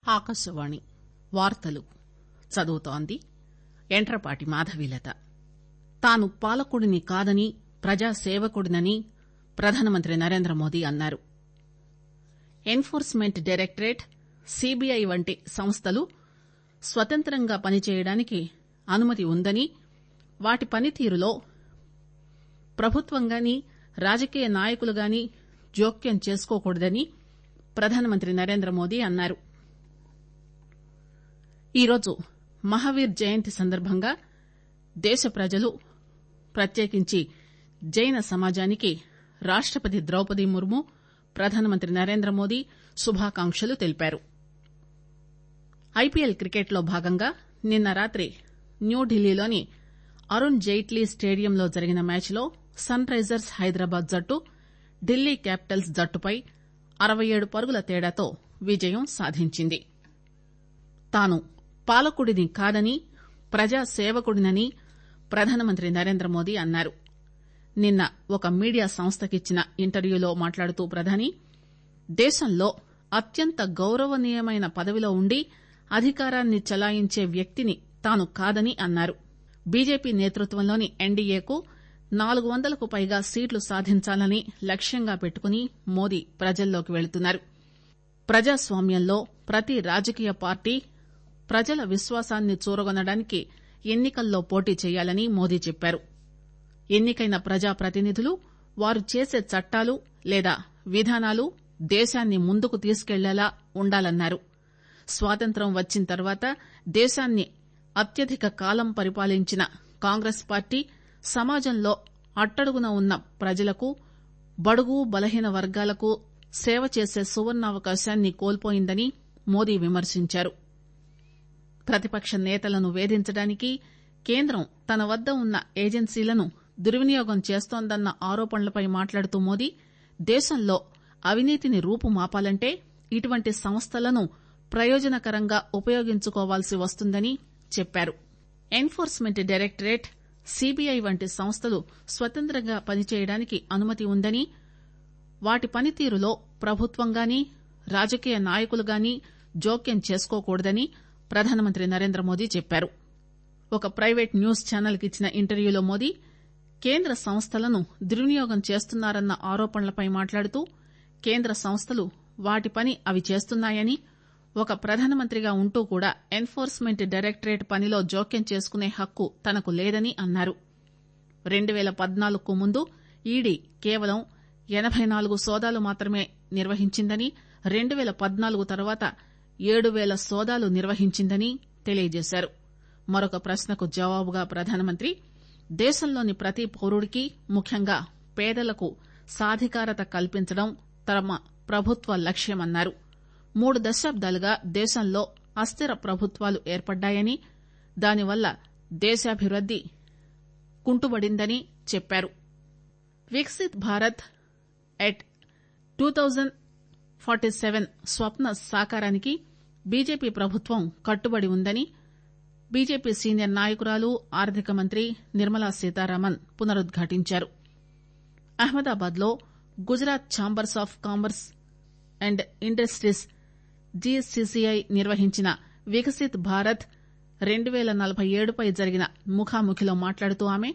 ఆకాశవాణి వార్తలు చదువుతోంది యంట్రపాటి మాధవీలత తాను పాలకుడిని కాదని ప్రజాసేవకుడినని ప్రధానమంత్రి నరేంద్రమోదీ అన్నారు ఎన్ ఫోర్స్ మెంట్ డైరెక్టరేట్ సీబీఐ వంటి సంస్థలు స్వతంత్రంగా పనిచేయడానికి అనుమతి ఉందని వాటి పనితీరులో ప్రభుత్వంగానీ రాజకీయ నాయకులుగానీ జోక్యం చేసుకోకూడదని ప్రధానమంత్రి నరేంద్రమోదీ అన్నారు ఈరోజు మహావీర్ జయంతి సందర్భంగా దేశ ప్రజలు ప్రత్యేకించి జైన సమాజానికి రాష్టపతి ద్రౌపది ముర్ము ప్రధానమంత్రి నరేంద్రమోదీ శుభాకాంక్షలు తెలిపారు ఐపీఎల్ క్రికెట్ లో భాగంగా నిన్న రాత్రి న్యూఢిల్లీలోని అరుణ్ జైట్లీ స్టేడియంలో జరిగిన మ్యాచ్ లో సన్ రైజర్స్ హైదరాబాద్ జట్టు ఢిల్లీ క్యాపిటల్స్ జట్టుపై అరవై ఏడు పరుగుల తేడాతో విజయం సాధించింది తాను పాలకుడిని కాదని ప్రజాసేవకుడినని ప్రధానమంత్రి నరేంద్రమోదీ అన్నారు నిన్న ఒక మీడియా సంస్థకిచ్చిన ఇంటర్వ్యూలో మాట్లాడుతూ ప్రధాని దేశంలో అత్యంత గౌరవనీయమైన పదవిలో ఉండి అధికారాన్ని చలాయించే వ్యక్తిని తాను కాదని అన్నారు బీజేపీ నేతృత్వంలోని ఎన్డీఏకు నాలుగు వందలకు పైగా సీట్లు సాధించాలని లక్ష్యంగా పెట్టుకుని మోదీ ప్రజల్లోకి వెళుతున్నారు ప్రజాస్వామ్యంలో ప్రతి రాజకీయ పార్టీ ప్రజల విశ్వాసాన్ని చూరగొనడానికి ఎన్నికల్లో పోటీ చేయాలని మోదీ చెప్పారు ఎన్నికైన ప్రజాప్రతినిధులు వారు చేసే చట్టాలు లేదా విధానాలు దేశాన్ని ముందుకు తీసుకెళ్లేలా ఉండాలన్నారు స్వాతంత్ర్యం వచ్చిన తర్వాత దేశాన్ని అత్యధిక కాలం పరిపాలించిన కాంగ్రెస్ పార్టీ సమాజంలో అట్టడుగున ఉన్న ప్రజలకు బడుగు బలహీన వర్గాలకు సేవ చేసే సువర్ణావకాశాన్ని కోల్పోయిందని మోదీ విమర్శించారు ప్రతిపక్ష నేతలను వేధించడానికి కేంద్రం తన వద్ద ఉన్న ఏజెన్సీలను దుర్వినియోగం చేస్తోందన్న ఆరోపణలపై మాట్లాడుతూ మోదీ దేశంలో అవినీతిని రూపుమాపాలంటే ఇటువంటి సంస్థలను ప్రయోజనకరంగా ఉపయోగించుకోవాల్సి వస్తుందని చెప్పారు enforcement directorate CBI వంటి సంస్థలు స్వతంత్రంగా పనిచేయడానికి అనుమతి ఉందని వాటి పనితీరులో ప్రభుత్వంగానీ రాజకీయ నాయకులుగానీ జోక్యం చేసుకోకూడదని ప్రధానమంత్రి నరేంద్రమోదీ చెప్పారు ఒక ప్రైవేట్ న్యూస్ ఛానల్ కి ఇచ్చిన ఇంటర్వ్యూలో మోదీ కేంద్ర సంస్థలను దుర్వినియోగం చేస్తున్నారన్న ఆరోపణలపై మాట్లాడుతూ కేంద్ర సంస్థలు వాటి పని అవి చేస్తున్నాయని ఒక ప్రధానమంత్రిగా ఉంటూ కూడా ఎన్ ఫోర్స్ మెంట్ డైరెక్టరేట్ పనిలో జోక్యం చేసుకునే హక్కు తనకు లేదని అన్నారు రెండు పేల పద్నాలుగుకు ముందు ఈడీ కేవలం ఎనబై నాలుగు సోదాలు మాత్రమే నిర్వహించిందని రెండు పేల పద్నాలుగు తర్వాత ఏడు పేల సోదాలు నిర్వహించిందని తెలియజేశారు మరొక ప్రశ్నకు జవాబుగా ప్రధానమంత్రి దేశంలోని ప్రతి పౌరుడికి ముఖ్యంగా పేదలకు సాధికారత కల్పించడం తమ ప్రభుత్వ లక్ష్యమన్నారు మూడు దశాబ్దాలుగా దేశంలో అస్థిర ప్రభుత్వాలు ఏర్పడ్డాయని దానివల్ల దేశాభివృద్ది కుంటుబడిందని చెప్పారు Viksit Bharat at two thousand forty seven స్వప్న సాకారానికి బీజేపీ ప్రభుత్వం కట్టుబడి ఉందని బీజేపీ సీనియర్ నాయకురాలు ఆర్థిక మంత్రి నిర్మలా సీతారామన్ పునరుద్ఘాటించారు అహ్మదాబాద్ లో Gujarat chambers of commerce and industries GCCI నిర్వహించిన వికసిత్ భారత్ రెండు పేల నలబై ఏడుపై జరిగిన ముఖాముఖిలో మాట్లాడుతూ ఆమె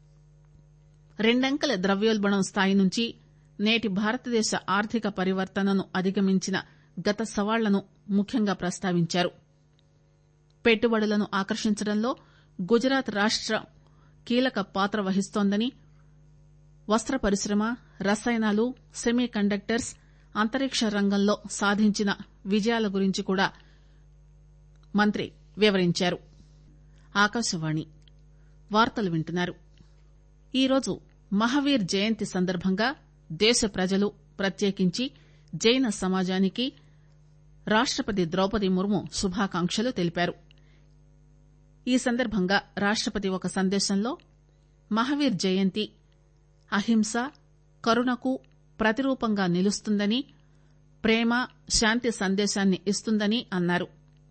రెండంకెల ద్రవ్యోల్బణం స్థాయి నుంచి నేటి భారతదేశ ఆర్థిక పరివర్తనను అధిగమించిన గత సవాళ్లను ముఖ్యంగా ప్రస్తావించారు పెట్టుబడులను ఆకర్షించడంలో గుజరాత్ రాష్టం కీలక పాత్ర వహిస్తోందని వస్త పరిశ్రమ రసాయనాలు సెమీ కండక్టర్స్ అంతరిక్ష రంగంలో సాధించిన విజయాల గురించి కూడా మంత్రి వివరించారు ఆకాశవాణి వార్తలు వింటున్నారు ఈరోజు మహావీర్ జయంతి సందర్భంగా దేశ ప్రజలు ప్రత్యేకించి జైన సమాజానికి రాష్టపతి ద్రౌపది ముర్ము శుభాకాంక్షలు తెలిపారు ఈ సందర్భంగా రాష్టపతి ఒక సందేశంలో మహావీర్ జయంతి అహింస కరుణకు ప్రతిరూపంగా నిలుస్తుందని ప్రేమ శాంతి సందేశాన్ని ఇస్తుందని అన్నారు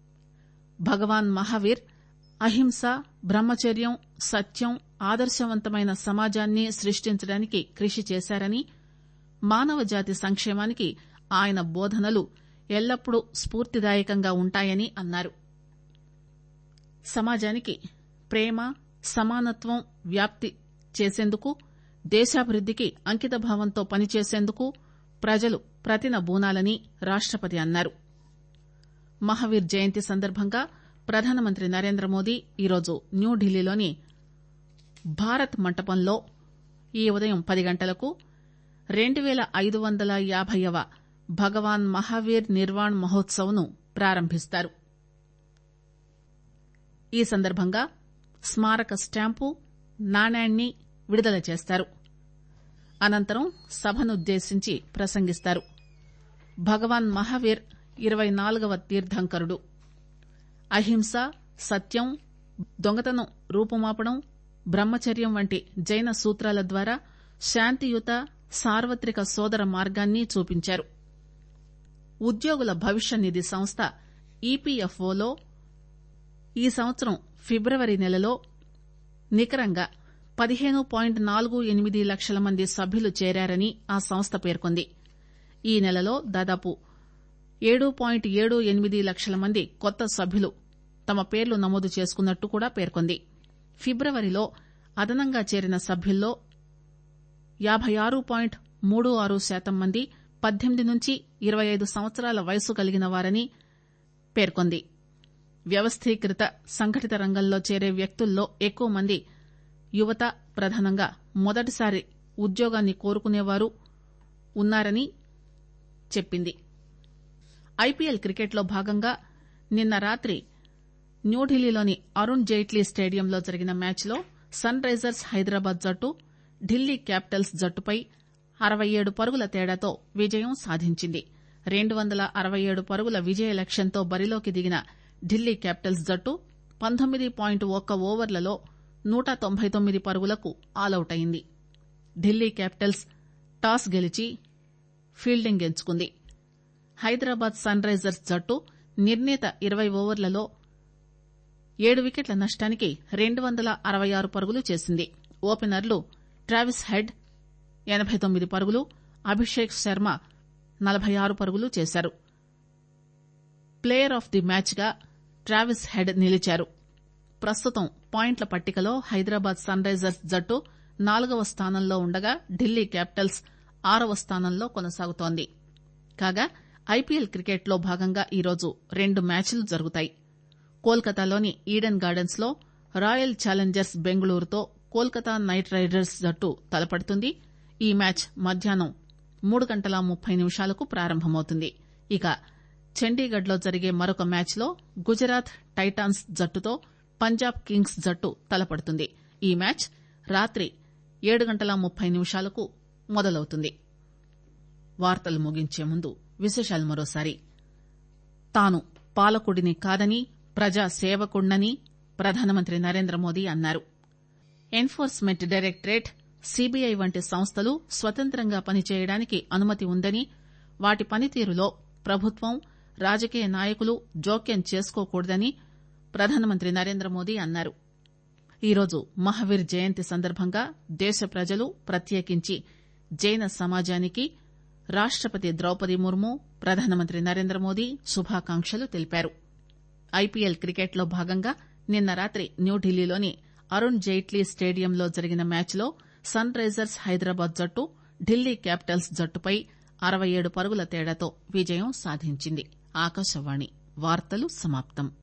భగవాన్ మహావీర్ అహింస బ్రహ్మచర్యం సత్యం ఆదర్శవంతమైన సమాజాన్ని సృష్టించడానికి కృషి చేశారని మానవజాతి సంక్షేమానికి ఆయన బోధనలు ఎల్లప్పుడూ స్ఫూర్తిదాయకంగా ఉంటాయని అన్నారు సమాజానికి ప్రేమ సమానత్వం వ్యాప్తి చేసేందుకు దేశాభివృద్దికి అంకితభావంతో పనిచేసేందుకు ప్రజలు ప్రతినబూనాలని రాష్టపతి అన్నారు మహావీర్ జయంతి సందర్భంగా ప్రధానమంత్రి నరేంద్రమోదీ ఈరోజు న్యూఢిల్లీలోని భారత్ మంటపంలో ఈ ఉదయం పది గంటలకు రెండు పేల ఐదు వందల యాభైవ భగవాన్ మహావీర్ నిర్వాణ్ మహోత్సవ్ ను ప్రారంభిస్తారు ఈ సందర్భంగా స్మారక స్టాంపు నాణ్యాన్ని విడుదల చేస్తారు అనంతరం సభనుద్దేశించి ప్రసంగిస్తారు భగవాన్ మహావీర్ ఇరవై నాలుగవ తీర్థంకరుడు అహింస సత్యం దొంగతనం రూపుమాపడం బ్రహ్మచర్యం వంటి జైన సూత్రాల ద్వారా శాంతియుత సార్వత్రిక సోదర మార్గాన్ని చూపించారు ఉద్యోగుల భవిష్య నిధి సంస్థ ఈపీఎఫ్ఓలో ఈ సంవత్సరం ఫిబ్రవరి నెలలో నికరంగా పదిహేను పాయింట్ నాలుగు ఎనిమిది లక్షల మంది సభ్యులు చేరారని ఆ సంస్థ పేర్కొంది ఈ నెలలో దాదాపు ఏడు పాయింట్ ఏడు ఎనిమిది లక్షల మంది కొత్త సభ్యులు తమ పేర్లు నమోదు చేసుకున్నట్టు కూడా పేర్కొంది ఫిబ్రవరిలో అదనంగా చేరిన సభ్యుల్లో యాబై ఆరు పాయింట్ మూడు ఆరు శాతం మంది పద్దెనిమిది నుంచి ఇరవై ఐదు సంవత్సరాల వయసు కలిగిన వారని పేర్కొంది వ్యవస్థీకృత సంఘటిత రంగంలో చేరే వ్యక్తుల్లో ఎక్కువ మంది యువత ప్రధానంగా మొదటిసారి ఉద్యోగాన్ని కోరుకునేవారు ఉన్నారని చెప్పింది ఐపీఎల్ క్రికెట్లో భాగంగా నిన్న రాత్రి న్యూఢిల్లీలోని అరుణ్ జైట్లీ స్టేడియంలో జరిగిన మ్యాచ్లో సన్ రైజర్స్ హైదరాబాద్ జట్టు ఢిల్లీ క్యాపిటల్స్ జట్టుపై అరవై ఏడు పరుగుల తేడాతో విజయం సాధించింది రెండు వందల అరవై ఏడు పరుగుల విజయ లక్ష్యంతో బరిలోకి దిగిన ఢిల్లీ క్యాపిటల్స్ జట్టు పంతొమ్మిది పాయింట్ ఒక్క ఓవర్లలో నూట తొంభై తొమ్మిది పరుగులకు ఆలౌట్ అయింది ఢిల్లీ క్యాపిటల్స్ టాస్ గెలిచి ఫీల్డింగ్ ఎంచుకుంది హైదరాబాద్ సన్ రైజర్స్ జట్టు నిర్ణీత ఇరవై ఓవర్లలో ఏడు వికెట్ల నష్టానికి రెండు వందల అరవై ఆరు పరుగులు చేసింది ఓపెనర్లు ట్రావిస్ హెడ్ ఎనబై తొమ్మిది పరుగులు అభిషేక్ శర్మ నలబై ఆరు పరుగులు చేశారు ప్లేయర్ ఆఫ్ ది మ్యాచ్ గా ట్రావిస్ హెడ్ నిలిచారు ప్రస్తుతం పాయింట్ల పట్టికలో హైదరాబాద్ సన్ రైజర్స్ జట్టు నాలుగవ స్థానంలో ఉండగా ఢిల్లీ క్యాపిటల్స్ ఆరవ స్థానంలో కొనసాగుతోంది కాగా ఐపీఎల్ క్రికెట్లో భాగంగా ఈరోజు రెండు మ్యాచ్లు జరుగుతాయి కోల్కతాలోని ఈడెన్ గార్డెన్స్ లో రాయల్ ఛాలెంజర్స్ బెంగళూరుతో కోల్కతా నైట్ రైడర్స్ జట్టు తలపడుతుంది ఈ మ్యాచ్ మధ్యాహ్నం మూడు గంటల ముప్పై నిమిషాలకు ప్రారంభమవుతుంది ఇక చండీగఢ్ లో జరిగే మరొక మ్యాచ్ లో గుజరాత్ టైటాన్స్ జట్టుతో పంజాబ్ కింగ్స్ జట్టు తలపడుతుంది ఈ మ్యాచ్ రాత్రి ఏడు గంటల ముప్పై నిమిషాలకు మొదలవుతుంది వార్తలు ముగించే ముందు విశేషాలు మరోసారి తాను పాలకుడిని కాదని ప్రజా సేవకుడినని ప్రధానమంత్రి నరేంద్ర మోదీ అన్నారు ఎన్ఫోర్స్మెంట్ డైరెక్టరేట్ సీబీఐ వంటి సంస్థలు స్వతంత్రంగా పనిచేయడానికి అనుమతి ఉందని వాటి పనితీరులో ప్రభుత్వం రాజకీయ నాయకులు జోక్యం చేసుకోకూడదని ప్రధానమంత్రి నరేంద్ర మోదీ అన్నారు ఈరోజు మహావీర్ జయంతి సందర్భంగా దేశ ప్రజలు ప్రత్యేకించి జైన సమాజానికి రాష్టపతి ద్రౌపది ముర్ము ప్రధానమంత్రి నరేంద్ర మోదీ శుభాకాంక్షలు తెలిపారు ఐపీఎల్ క్రికెట్లో భాగంగా నిన్న రాత్రి న్యూఢిల్లీలోని అరుణ్ జైట్లీ స్టేడియంలో జరిగిన మ్యాచ్లో సన్ రైజర్స్ హైదరాబాద్ జట్టు ఢిల్లీ క్యాపిటల్స్ జట్టుపై అరవై ఏడు పరుగుల తేడాతో విజయం సాధించింది ఆకాశవాణి వార్తలు సమాప్తం